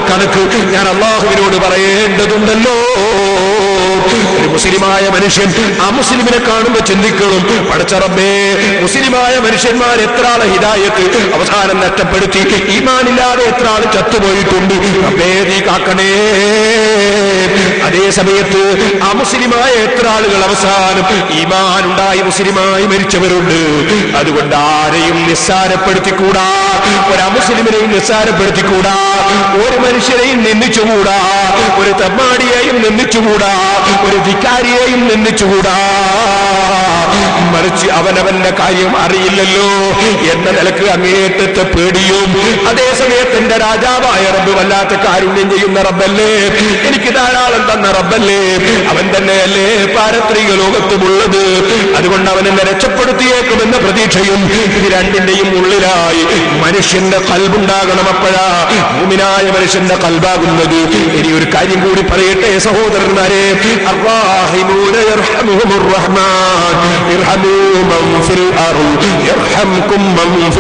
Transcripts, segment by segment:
കണക്ക് ഞാൻ അള്ളാഹുവിനോട് പറയേണ്ടതുണ്ടല്ലോ ഒരു മുസ്ലിമായ മനുഷ്യൻ ആ മുസ്ലിമിനെ കാണുമ്പോൾ ചിന്തിക്കണം പടച്ചറബേ മുസ്ലിമായ മനുഷ്യന്മാർ എത്ര ആളെ ഹിദായത്ത് അവസാനം നഷ്ടപ്പെടുത്തി ഈമാനില്ലാതെ എത്ര ആൾ ചത്തുപോയിട്ടുണ്ട് റബ്ബേ നീ കാക്കണേ അതേ സമയത്ത് ആ മുസ്ലിമായ എത്ര ആളുകൾ അവസാനം ഈമാനുണ്ടായി മുസ്ലിമായി മരിച്ചവരുണ്ട് അതുകൊണ്ട് ആരെയും നിസ്സാരപ്പെടുത്തിക്കൂടാ ഒരു അമുസ്ലിമിനെയും നിസ്സാരപ്പെടുത്തിക്കൂടാ ഒരു മനുഷ്യരെയും നിന്ദിച്ചുകൂടാ ഒരു തെമ്മാടിയെയും നിന്ദിച്ചുകൂടാ ഒരു ധിക്കാരിയെയും നിന്ദിച്ചുകൂടാ മറിച്ച് അവനവന്റെ കാര്യം അറിയില്ലല്ലോ എന്ന നിലക്ക് അങ്ങേറ്റത്തെ പേടിയും അതേ സമയത്ത് എന്റെ രാജാവായ റബ്ബ് വല്ലാത്ത കാരുണ്യം ചെയ്യുന്ന റബ്ബല്ലേ എനിക്ക് ധാരാളം തന്ന റബ്ബല്ലേ അവൻ തന്നെയല്ലേ പാരത്രിക ലോകത്തുമുള്ളത് അതുകൊണ്ട് അവൻ എന്നെ രക്ഷപ്പെടുത്തിയേക്കുമെന്ന പ്രതീക്ഷയും ഇത് രണ്ടിന്റെയും ഉള്ളിലായി മനുഷ്യന്റെ കൽബുണ്ടാകണം അപ്പോഴാ ഭൂമിനായ മനുഷ്യന്റെ കൽബാകുന്നത് ഇനി ഒരു കാര്യം കൂടി പറയട്ടെ സഹോദരന്മാരെ الراحمون يرحمهم الرحمن ارحموا من في الأرض يرحمكم من في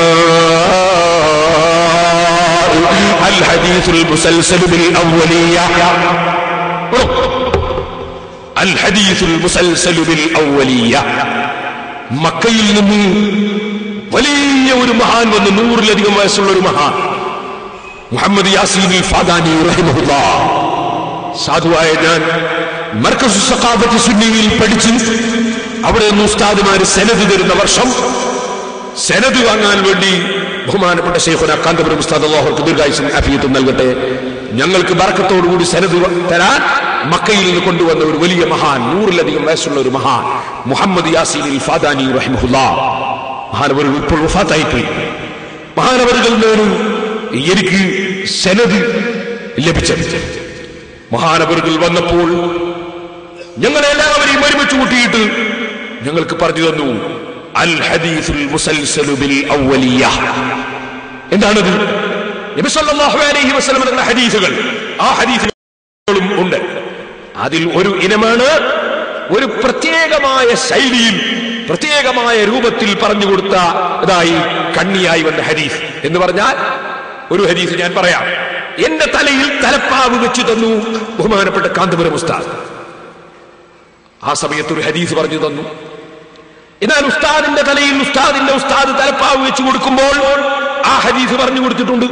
السماء الحديث المسلسل بالأولية الحديث المسلسل بالأولية മക്കയിൽ നിന്ന് വലിയ ഒരു മഹാൻ വന്ന് നൂറിലധികം വയസ്സുള്ള ഒരു മഹാൻ മുഹമ്മദ് യാസീൻ ഫാദാനി റഹിമഹുല്ല സാധുവായ ഞാൻ മർക്കസു സഖാഫത്ത് സുന്നിയിൽ പഠിച്ച് അവിടെ നിന്ന് ഉസ്താദുമാര് സെനത് തരുന്ന വർഷം സെനത് വാങ്ങാൻ വേണ്ടി ബഹുമാനപ്പെട്ട ശേഖുന കാന്തപുരം ഉസ്താദ് അള്ളാഹുർക്ക് ദീർഘായുസും അഫിയത്തും നൽകട്ടെ ഞങ്ങൾക്ക് ബർക്കത്തോടുകൂടി സെനത് തരാൻ മക്കയിൽ നിന്ന് കൊണ്ടുവന്ന ഒരു വലിയ മഹാൻ നൂറിലധികം വയസ്സുള്ള ഒരു മഹാൻ മുഹമ്മദ് യാസീൻ ഫാദാനി റഹിമഹുല്ല മഹാനവറുകൾ ഇപ്പോൾ വഫാത്തായിപ്പോയി മഹാനവറുകളിൽ നിന്ന് എനിക്ക് സെനത് ലഭിച്ചത് മഹാനവറുകൾ വന്നപ്പോൾ ഞങ്ങളെല്ലാവരെയും ഒരുമിച്ച് കൂട്ടിയിട്ട് ഞങ്ങൾക്ക് പറഞ്ഞു തന്നു അൽ ഹദീസുൽ മുസൽസലു ബിൽ ഔവലിയ എന്താണത് നബി സല്ലല്ലാഹു അലൈഹി വസല്ലം തങ്ങളുടെ ഹദീസുകൾ ആ ഹദീസുകളും ഉണ്ട് അതിൽ ഒരു ഇനമാണ് ഒരു പ്രത്യേകമായ ശൈലിയിൽ പ്രത്യേകമായ രൂപത്തിൽ പറഞ്ഞു കൊടുത്ത ഇതായി കണ്ണിയായി വന്ന ഹദീസ് എന്ന് പറഞ്ഞാൽ ഒരു ഹദീസ് ഞാൻ പറയാം എന്റെ തലയിൽ തലപ്പാവ് വെച്ചു തന്നു ബഹുമാനപ്പെട്ട കാന്തപുരം ഉസ്താദ് ആ സമയത്ത് ഒരു ഹദീസ് പറഞ്ഞു തന്നു എന്നാൽ ഉസ്താദിന്റെ തലയിൽ ഉസ്താദിന്റെ ഉസ്താദ് തലപ്പാവ് വെച്ചു കൊടുക്കുമ്പോൾ ആ ഹദീസ് പറഞ്ഞു കൊടുത്തിട്ടുണ്ട്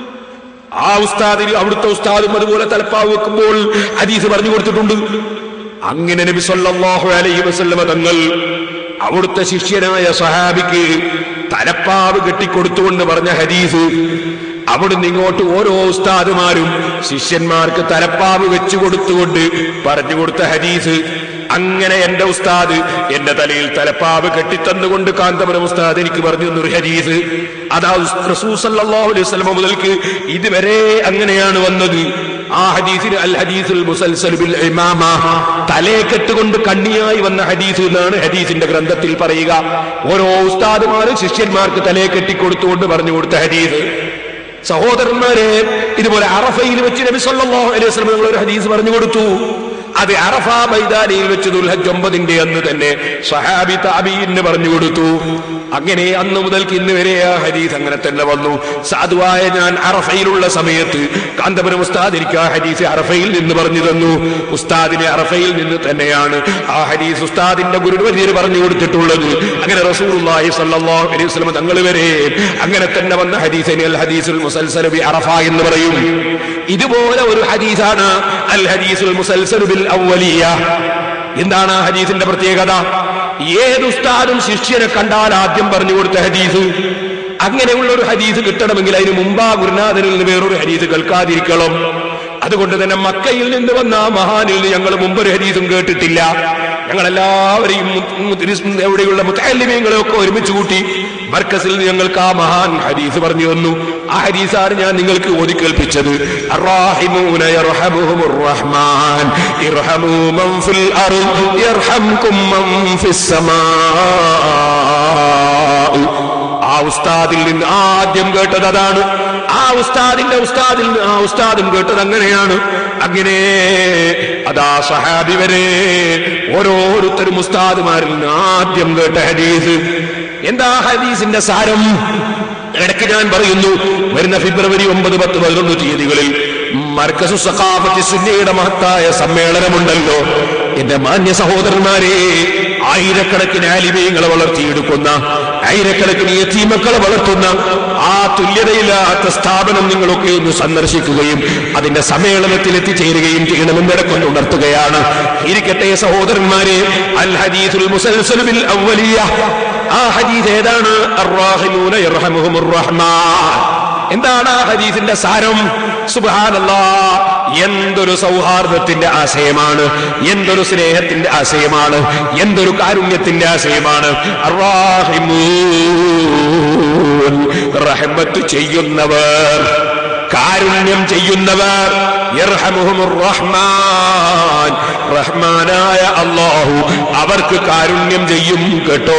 ആ ഉസ്താദിന് അവിടുത്തെ ഉസ്താദും അതുപോലെ തലപ്പാവ് വെക്കുമ്പോൾ ഹദീസ് പറഞ്ഞു കൊടുത്തിട്ടുണ്ട് അങ്ങനെ നബി സല്ലല്ലാഹു അലൈഹി വസല്ലമ തങ്ങൾ അവിടുത്തെ ശിഷ്യനായ സഹാബിക്ക് തലപ്പാവ് കെട്ടിക്കൊടുത്തുകൊണ്ട് പറഞ്ഞ ഹദീസ് അവിടുന്ന് ഇങ്ങോട്ട് ഓരോ ഉസ്താദുമാരും ശിഷ്യന്മാർക്ക് തലപ്പാവ് വെച്ചു കൊടുത്തുകൊണ്ട് പറഞ്ഞു കൊടുത്ത ഹദീസ് അങ്ങനെ എന്റെ ഉസ്താദ് എന്റെ തലയിൽ തലപ്പാവ് കെട്ടിത്തന്നുകൊണ്ട് കാന്തപുരം ഉസ്താദ് എനിക്ക് പറഞ്ഞു തന്നൊരു ഹദീസ് അതാ റസൂസല്ലാഹു അലൈഹി വസല്ലമ മുതൽക്ക് ഇതുവരെ അങ്ങനെയാണ് വന്നത് ആ ഹദീസിന് അൽ ഹദീസുൽ മുസൽസൽ ബിൽ ഇമാമ തലേ കെട്ടുകൊണ്ട് കണ്ണിയായി വന്ന ഹദീസ് എന്നാണ് ഹദീസിന്റെ ഗ്രന്ഥത്തിൽ പറയുക ഓരോ ഉസ്താദുമാരും ശിഷ്യന്മാർക്ക് തലേ കെട്ടിക്കൊടുത്തുകൊണ്ട് പറഞ്ഞു കൊടുത്ത ഹദീസ് സഹോദരന്മാരെ ഇതുപോലെ അറഫയിൽ വെച്ച് നബി സല്ലല്ലാഹു അലൈഹി വസല്ലം നിങ്ങൾ ഒരു ഹദീസ് പറഞ്ഞു കൊടുത്തു അത് അറഫ മൈതാനിയിൽ വെച്ച് ദുൽഹജ് ഒമ്പതിന്റെ അന്ന് തന്നെ സഹാബി താബീന് പറഞ്ഞു കൊടുത്തു അങ്ങനെ അന്ന് മുതൽക്ക് ഇന്ന് വരെ ആ ഹദീസ് അങ്ങനെ തന്നെ വന്നു സാധുവായ ഞാൻ അറഫയിലുള്ള സമയത്ത് കാന്തപുരം ഉസ്താദ് എനിക്ക് ആ ഹദീസ് അറഫയിൽ നിന്ന് പറഞ്ഞു തന്നു ഉസ്താദിനെ അറഫയിൽ നിന്ന് തന്നെയാണ് ആ ഹദീസ് ഉസ്താദിന്റെ ഗുരുവര്യർ പറഞ്ഞു കൊടുത്തിട്ടുള്ളത് അങ്ങനെ റസൂലുള്ളാഹി സ്വല്ലല്ലാഹു അലൈഹി വസല്ലം തങ്ങൾ വരെ അങ്ങനെ തന്നെ വന്ന ഹദീസിനെ അൽ ഹദീസുൽ മുസൽസൽ ബി അറഫ എന്ന് പറയും ഇതുപോലെ ഒരു ഹദീസാണ് അൽ ഹദീസുൽ മുസൽസൽ ബിൽ അവലിയ എന്താണ് ആ ഹദീസിന്റെ പ്രത്യേകത ഏത് ഉസ്താദും ശിഷ്യനെ കണ്ടാൽ ആദ്യം പറഞ്ഞു കൊടുത്ത ഹദീസ് അങ്ങനെയുള്ള ഒരു ഹദീസ് കിട്ടണമെങ്കിൽ അതിന് മുമ്പാ ഗുരുനാഥനിൽ നിന്ന് വേറൊരു ഹദീസ് കേൾക്കാതിരിക്കണം അതുകൊണ്ട് തന്നെ മക്കയിൽ നിന്ന് വന്ന ആ മഹാനിൽ നിന്ന് ഞങ്ങൾ മുമ്പൊരു ഹദീസും കേട്ടിട്ടില്ല ഞങ്ങൾ എല്ലാവരെയും എവിടെയുള്ള മുത്തല്ലിമീങ്ങളെ ഒക്കെ ഒരുമിച്ച് കൂട്ടി മർക്കസിൽ നിന്ന് ഞങ്ങൾക്ക് ആ മഹാൻ ഹദീസ് പറഞ്ഞു തന്നു ആ ഹദീസാണ് ഞാൻ നിങ്ങൾക്ക് ഓതി കേൾപ്പിച്ചത് الراحمون يرحمهم الرحمن ارحموا من في الأرض يرحمكم من في السماء ആ ഉസ്താദിൽ നിന്ന് ആദ്യം കേട്ടത് അതാണ് ആ ഉസ്താദിന്റെ ഉസ്താദിൽ നിന്ന് ആ ഉസ്താദും കേട്ടത് അങ്ങനെയാണ് അങ്ങനെ അതാ സഹാബി വരെ ഓരോരുത്തരും ഉസ്താദുമാരിൽ നിന്ന് ആദ്യം കേട്ട ഹദീസ് എന്താ ഹദീസിന്റെ സാരം ഇടയ്ക്ക് ഞാൻ പറയുന്നു വരുന്ന ഫെബ്രുവരി ഒമ്പത് പത്ത് പതിനൊന്ന് തീയതികളിൽ മർക്കസു സഖാഫത്തി സുന്നിയുടെ മഹത്തായ സമ്മേളനമുണ്ടല്ലോ എന്റെ മാന്യ സഹോദരന്മാരെ ആയിരക്കണക്കിന് ആലിമീങ്ങളെ വളർത്തിയെടുക്കുന്ന ആയിരക്കണക്കിന് യത്തീമക്കളെ വളർത്തുന്ന ആ തുല്യതയില്ലാത്ത സ്ഥാപനം നിങ്ങളൊക്കെ ഒന്ന് സന്ദർശിക്കുകയും അതിന്റെ സമ്മേളനത്തിൽ എത്തിച്ചേരുകയും ചെയ്യണമെന്ന് ഇടക്കൊന്ന് ഉണർത്തുകയാണ് ഇരിക്കട്ടെ സഹോദരന്മാരെ അൽ ഹദീസുൽ മുസൽസൽ ബിൽ അവലിയ ആ ഹദീസ് ഏതാണ് അർറാഹിമൂന യർഹമുഹുമുർ റഹ്മാൻ എന്താണ് ആ ഹദീസിന്റെ സാരം സുബാനല്ലാ എന്തൊരു സൗഹാർദ്ദത്തിന്റെ ആശയമാണ് എന്തൊരു സ്നേഹത്തിന്റെ ആശയമാണ് എന്തൊരു കാരുണ്യത്തിന്റെ ആശയമാണ് അർറാഹിമൂൻ റഹ്മത്ത് ചെയ്യുന്നവർ കാരുണ്യം ചെയ്യുന്നവർ യർഹമുഹുമുർ റഹ്മാൻ റഹ്മാനായ അല്ലാഹു അവർക്ക് കാരുണ്യം ചെയ്യും കേട്ടോ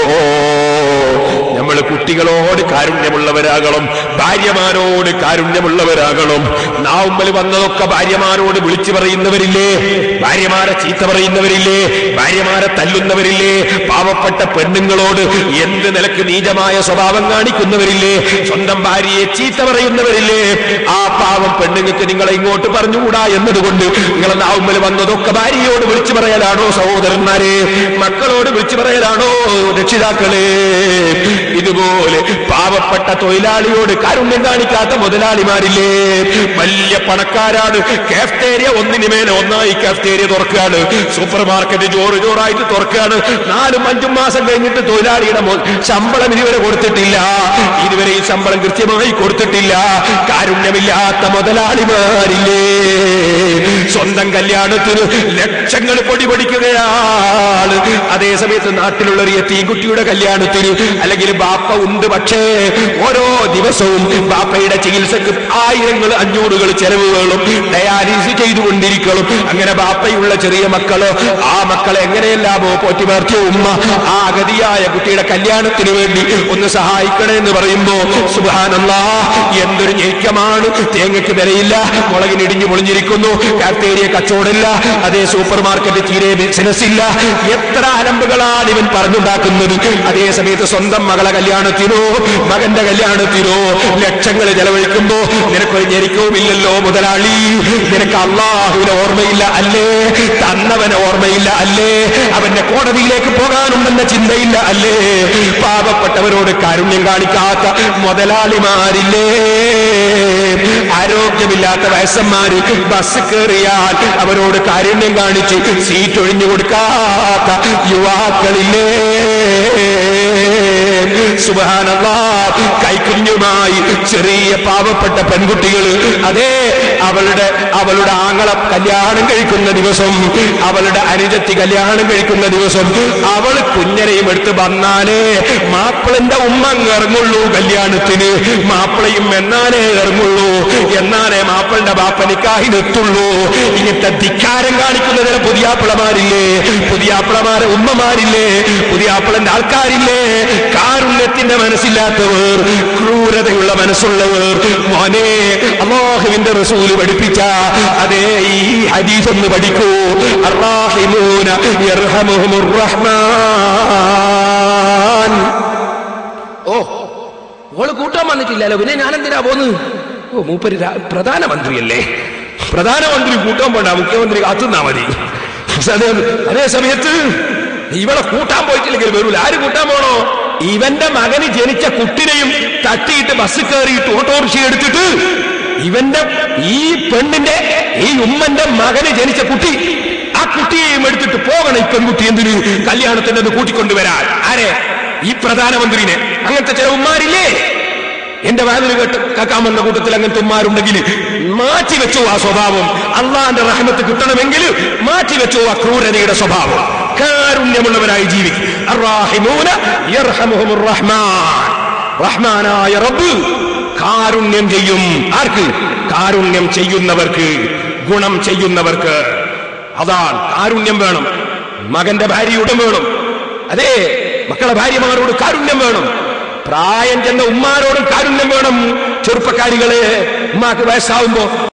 നമ്മൾ കുട്ടികളോട് കാരുണ്യമുള്ളവരാകണം ഭാര്യമാരോട് കാരുണ്യമുള്ളവരാകണം നാവുമ്പൽ വന്നതൊക്കെ ഭാര്യമാരോട് വിളിച്ചു പറയുന്നവരില്ലേ ഭാര്യമാരെ ചീത്ത പറയുന്നവരില്ലേ ഭാര്യമാരെ തല്ലുന്നവരില്ലേ പാവപ്പെട്ട പെണ്ണുങ്ങളോട് എന്ത് നിലക്ക് നീചമായ സ്വഭാവം കാണിക്കുന്നവരില്ലേ സ്വന്തം ഭാര്യയെ ചീത്ത പറയുന്നവരില്ലേ ആ പാവം പെണ്ണുങ്ങൾക്ക് നിങ്ങളെ ഇങ്ങോട്ട് പറഞ്ഞുകൂടാ എന്നതുകൊണ്ട് നിങ്ങളെ നാവുമ്പൽ വന്നതൊക്കെ ഭാര്യയോട് വിളിച്ചു പറയലാണോ സഹോദരന്മാരെ മക്കളോട് വിളിച്ചു പറയലാണോ രക്ഷിതാക്കളെ ഇതുപോലെ പാവപ്പെട്ട തൊഴിലാളിയോട് കാരുണ്യം കാണിക്കാത്ത മുതലാളിമാരില്ലേ വലിയ പണക്കാരാണ് കാഫ്റ്റേരിയ ഒന്നിന് മേലെ ഒന്നായി കാഫ്റ്റേരിയ തുറക്കുകയാണ് സൂപ്പർ മാർക്കറ്റ് ജോറ് ജോറായിട്ട് തുറക്കുകയാണ് നാലും അഞ്ചും മാസം കഴിഞ്ഞിട്ട് തൊഴിലാളിയുടെ മൊ- ശമ്പളം ഇതുവരെ കൊടുത്തിട്ടില്ല ഇതുവരെ ഈ ശമ്പളം കൃത്യമായി കൊടുത്തിട്ടില്ല കാരുണ്യമില്ലാത്ത മുതലാളിമാരില്ലേ സ്വന്തം കല്യാണത്തിന് ലക്ഷങ്ങൾ പൊടി പൊടിക്കുകയാണ് അതേ സമയത്ത് നാട്ടിലുള്ള ഒരു എത്തീൻകുട്ടിയുടെ കല്യാണത്തിന് അല്ലെങ്കിൽ ബാപ്പ ഉണ്ട് പക്ഷേ ഓരോ ദിവസവും ബാപ്പയുടെ ചികിത്സക്ക് ആയിരങ്ങൾ അഞ്ഞൂറുകൾ ചെലവുകളും ഡയാലിസിസ് ചെയ്തുകൊണ്ടിരിക്കണം അങ്ങനെ ബാപ്പയുള്ള ചെറിയ മക്കള് ആ മക്കളെ എങ്ങനെയെല്ലാമോ പോറ്റി മാർത്തിയ ഉമ്മ ആ അഗതിയായ കുട്ടിയുടെ കല്യാണത്തിന് വേണ്ടി ഒന്ന് സഹായിക്കണേ എന്ന് പറയുമ്പോ സുബാനല്ലാ എന്തൊരു ഞെരുക്കമാണ് തേങ്ങയ്ക്ക് വിലയില്ല മുളകിന് ഇടിഞ്ഞു പൊളിഞ്ഞിരിക്കുന്നു കാഫ്റ്റേരിയ കച്ചവടമില്ല അതേ സൂപ്പർ മാർക്കറ്റ് തീരെ ബിസിനസ് ഇല്ല എത്ര അലമ്പുകളാണ് ഇവൻ പറഞ്ഞുണ്ടാക്കുന്നത് അതേ സമയത്ത് സ്വന്തം മകളെ കല്യാണത്തിനോ മകന്റെ കല്യാണത്തിനോ ലക്ഷങ്ങൾ ചെലവഴിക്കുമ്പോ നിനക്കൊരു ഞെരുക്കവും ഇല്ലല്ലോ മുതലാളി നിനക്ക് അള്ളാഹുവിനെ ഓർമ്മയില്ല അല്ലേ തന്നവനെ ഓർമ്മയില്ല അല്ലേ അവന്റെ കോടതിയിലേക്ക് പോകാനുണ്ടെന്ന ചിന്തയില്ല അല്ലേ പാവപ്പെട്ടവരോട് കാരുണ്യം കാണിക്കാത്ത മുതലാളിമാരില്ലേ ആരോഗ്യമില്ലാത്ത വയസ്സന്മാര് ബസ് കയറിയാൽ അവരോട് കാരുണ്യം കാണിച്ച് സീറ്റ് ഒഴിഞ്ഞു കൊടുക്കാത്ത യുവാക്കളില്ലേ സുബാനല്ലാ കൈക്കുഞ്ഞുമായി ചെറിയ പാവപ്പെട്ട പെൺകുട്ടികൾ അതേ അവളുടെ അവളുടെ ആങ്ങളെ കല്യാണം കഴിക്കുന്ന ദിവസം അവളുടെ അനുജത്തി കല്യാണം കഴിക്കുന്ന ദിവസം അവൾ കുഞ്ഞനെയും എടുത്ത് വന്നാലേ മാപ്പിളന്റെ ഉമ്മ അങ്ങ് ഇറങ്ങുള്ളൂ കല്യാണത്തിന് മാപ്പിളയും എന്നാലേ ഇറങ്ങുള്ളൂ എന്നാലേ മാപ്പിളിന്റെ ബാപ്പനിക്കാഹിനെത്തുള്ളൂ ഇങ്ങനത്തെ ധിക്കാരം കാണിക്കുന്ന ചില പുതിയാപ്പിളമാരില്ലേ പുതിയാപ്പിളമാരെ ഉമ്മമാരില്ലേ പുതിയാപ്പിളന്റെ ആൾക്കാരില്ലേ കാരുണ്യത്തിന്റെ മനസ്സില്ലാത്തവർ ക്രൂരതയുള്ള മനസ്സുള്ളവർ മോനെ അള്ളാഹുവിന്റെ റസൂല് പഠിപ്പിച്ച അതേ ഈ ഹദീസ് ഒന്ന് പഠിക്കൂ അർറാഹിമൂന യർഹമുഹുമുർ റഹ്മാൻ ഓ ഓള് കൂട്ടാൻ വന്നിട്ടില്ലല്ലോ പിന്നെ ഞാൻ എന്തിനാ പോന്ന് ഓ മൂപ്പര് രാ- പ്രധാനമന്ത്രിയല്ലേ പ്രധാനമന്ത്രി കൂട്ടാൻ പോണ്ട മുഖ്യമന്ത്രി കാത്തുന്നാ മതി അതേ അതേ സമയത്ത് ഇവളെ കൂട്ടാൻ പോയിട്ടില്ലെങ്കിൽ വരൂല ആര് കൂട്ടാൻ പോണോ ഇവന്റെ മകന് ജനിച്ച കുട്ടിനെയും തട്ടിയിട്ട് ബസ് കയറിയിട്ട് ഓട്ടോറിക്ഷ എടുത്തിട്ട് ഇവന്റെ ഈ പെണ്ണിന്റെ ഈ ഉമ്മന്റെ മകന് ജനിച്ച കുട്ടി ആ കുട്ടിയെയും എടുത്തിട്ട് പോകണം ഈ പെൺകുട്ടി എന്തിന് കല്യാണത്തിന്റെ അത് കൂട്ടിക്കൊണ്ടുവരാൻ ആരെ ഈ പ്രധാനമന്ത്രിനെ അങ്ങനത്തെ ചില ഉമ്മാരില്ലേ എന്റെ വാതിൽ കേട്ട് കേൾക്കാൻ വന്ന കൂട്ടത്തിൽ അങ്ങനത്തെ ഉമ്മാരുണ്ടെങ്കിൽ മാറ്റി വെച്ചു ആ സ്വഭാവം അള്ളാന്റെ റഹ്മത്ത് കിട്ടണമെങ്കിൽ മാറ്റി വെച്ചു ആ ക്രൂരതയുടെ സ്വഭാവം കാരുണ്യമുള്ളവരായി ജീവിക്കും അർറാഹിമൂന യർഹമുഹുമുർ റഹ്മാൻ റഹ്മാനായ റബ്ബ് കാരുണ്യം ചെയ്യും ആർക്ക് കാരുണ്യം ചെയ്യുന്നവർക്ക് ഗുണം ചെയ്യുന്നവർക്ക് അതാണ് കാരുണ്യം വേണം മകന്റെ ഭാര്യയുടെ വേണം അതെ മക്കളെ ഭാര്യമാരോട് കാരുണ്യം വേണം പ്രായം ചെന്ന ഉമ്മാരോടും കാരുണ്യം വേണം ചെറുപ്പക്കാരികളെ ഉമ്മാക്ക് വയസ്സാവുമ്പോ